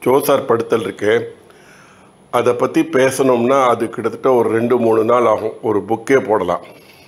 Djoser படுத்தல் இருக்கு அதை பற்றி பேசணும்னா அது கிட்டத்தட்ட ஒரு ரெண்டு மூணு நாள் ஆகும் ஒரு புக்கே போடலாம்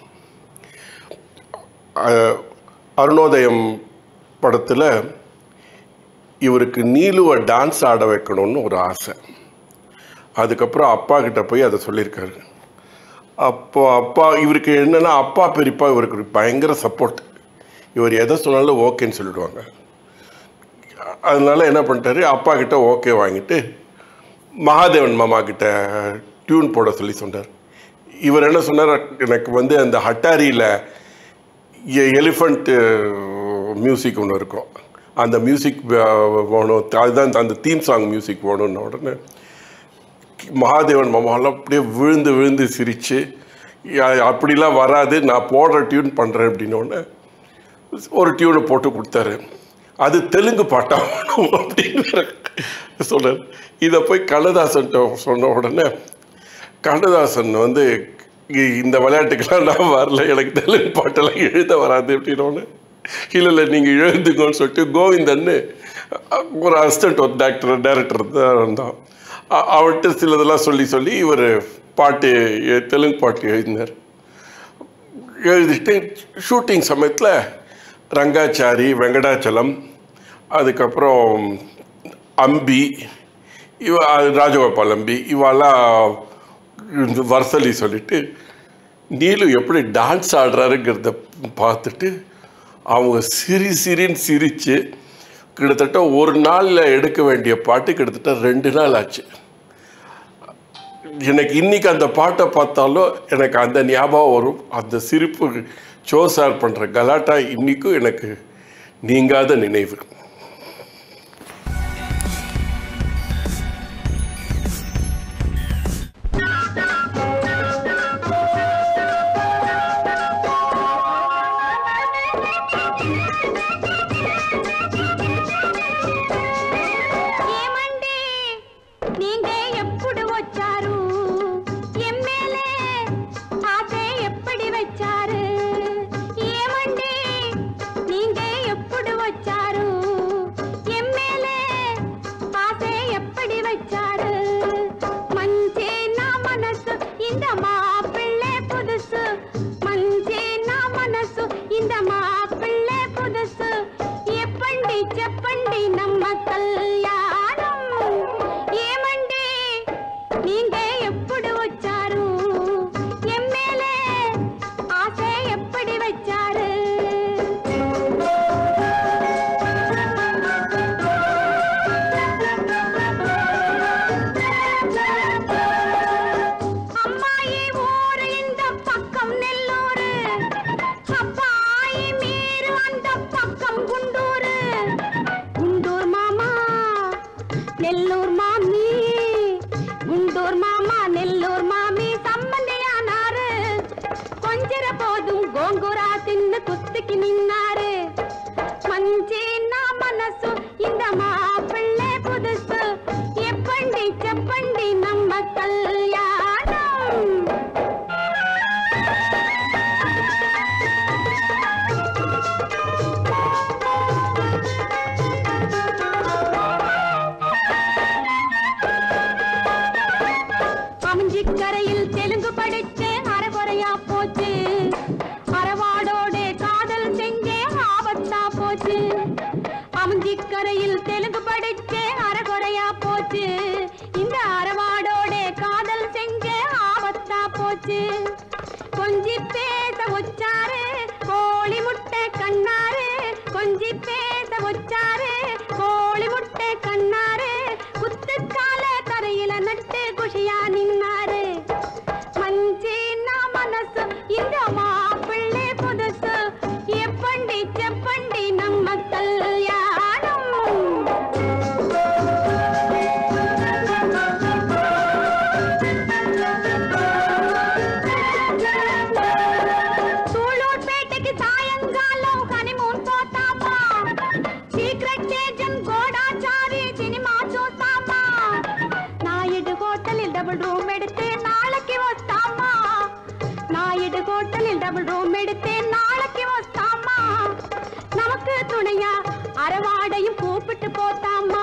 அஹ், அருணோதயம் படத்தில் இவருக்கு நீலுவை டான்ஸ் ஆட வைக்கணும்னு ஒரு ஆசை அதுக்கப்புறம் அப்பா கிட்ட போய் அதை சொல்லியிருக்காரு அப்போ அப்பா இவருக்கு என்னன்னா அப்பா பெரியப்பா இவருக்கு பயங்கர சப்போர்ட் இவர் எதை சொன்னாலும் ஓகேன்னு சொல்லிடுவாங்க அதனால என்ன பண்ணிட்டாரு அப்பா கிட்ட ஓகே வாங்கிட்டு மகாதேவன் மாமா கிட்ட டியூன் போட சொல்லி சொன்னார் இவர் என்ன சொன்னார் எனக்கு வந்து அந்த ஹட்டாரியில் எலிஃபண்ட் மியூசிக் ஒன்று இருக்கும் அந்த மியூசிக் வேணும் அதுதான் அந்த தீம் சாங் மியூசிக் வேணும்னு உடனே மகாதேவன் மாமாலாம் அப்படியே விழுந்து விழுந்து சிரித்து அப்படிலாம் வராது நான் போடுற டியூன் பண்ணுறேன் அப்படின்னோடனே ஒரு டியூனை போட்டு கொடுத்தாரு அது தெலுங்கு பாட்டா வேணும் அப்படின்னு சொன்னார் இதை போய் கண்ணதாசன் சொன்ன உடனே கண்ணதாசன் வந்து இ- இந்த விளையாட்டுக்கெல்லாம் நான் வரல எனக்கு தெலுங்கு பாட்டெல்லாம் எழுத வராது அப்படின்னோடனே இல்லை இல்லை நீங்கள் எழுதுங்கன்னு சொல்லிட்டு கோவிந்தன்னு ஒரு அசிஸ்டன்ட் ஒரு டாக்டர் டைரக்டர் தான் இருந்தான் அ- அவர்கிட்ட சிலதெல்லாம் சொல்லி சொல்லி இவர் பாட்டு எ- தெலுங்கு பாட்டு எழுதினார் எழுதிட்டு ஷூட்டிங் சமயத்தில் ரங்காச்சாரி வெங்கடாச்சலம் அதுக்கப்புறம் அம்பி இவ ராஜகோபால் அம்பி இவெல்லாம் வர்சலி சொல்லிட்டு நீலு எப்படி டான்ஸ் ஆடுறாருங்கிறத பார்த்துட்டு அவங்க சிரி சிரின்னு சிரித்து கிட்டத்தட்ட ஒரு நாளில் எடுக்க வேண்டிய பாட்டு கிட்டத்தட்ட ரெண்டு நாள் ஆச்சு எனக்கு இன்னைக்கு அந்த பாட்டை பார்த்தாலும் எனக்கு அந்த ஞாபகம் வரும் அந்த சிரிப்பு சோசார் பண்ணுற கலாட்டா இன்னைக்கும் எனக்கு நீங்காத நினைவு ఏమండి நீங்க ఎప్పుడు వచ్చారు ఎమ్మెల్యే ఆశే ఎప్పటి వచ్చారు ఏమండి நீங்க ఎప్పుడు వచ్చారు ఎమ్మెల్యే ఆశే ఎప్పటి వచ్చారు మంచి నా మనసు இந்த மாப்பிள்ளை புதுசு మంచి నా మనసు இந்த மாப்பிள்ளை புதுசு எப்பண்டி చెప్పండి நம்ம కళ్యాణం ఏమండి நீங்க ఎప్పుడు వచ్చారు ఎమ్మెల్యే ఆశ ఎప్పటి వచ్చారు అమ్మాయి ఊరు ఇంద పక్కం నెల్లూరు అబ్బాయి మీరు అంద పక్కం గుండూరు గుండూరు మామా నెల్లూరు మామీ గుంటూరు మామా నెల్లూరు మామీ சம்மந்தியானாரு கொஞ்சர போதும் கோங்குரா தின்னு குத்துக்கு நின்னாரு మంచి నా మనసు ఇంద మాపిళ్ళే పుదుసు ఎప్పండి చెప్పండి నమ్మ కళ్యాణం அமைஞ்சிக்கரையில் தெலுங்கு படிச்சு அரைகுறையா போச்சு அறவாடோட காதல் செஞ்சே ஆபத்தா போச்சு அமைஞ்சிக்கரையில் தெலுங்கு படிச்சு அரைகுறையா போச்சு இந்த அறவாடோட காதல் செஞ்சே ஆபத்தா போச்சு கொஞ்சி பேச வச்சாரு கோழி முட்டை கண்ணாரு கொஞ்சி பேச வச்சாரு கோழி முட்டை கண்ணாரு குத்துக்கால தரையில நட்டு குஷியா நின்னாரு మంచి నా మనసు ఇంద మాపిళ్ళే పుదుసు ఎప్పండి చెప్పండి నమ్మ కళ్యాణం సూళూరుపేటకి సాయంకాలం హనీమూన్ పోతామా సీక్రెట్ ఏజెంట్ గోడాచారి సినిమా చూస్తామా నాయుడు హోటలిல் డబుల్ రూమ్ எடுத்து நாளைக்கு வస్తాமா நாயுடு ஹோட்டலில் டபுள் ரூம் எடுத்து நாளைக்கு வస్తాமா நமக்கு துணையா அரவாடையும் கூப்பிட்டு போத்தாமா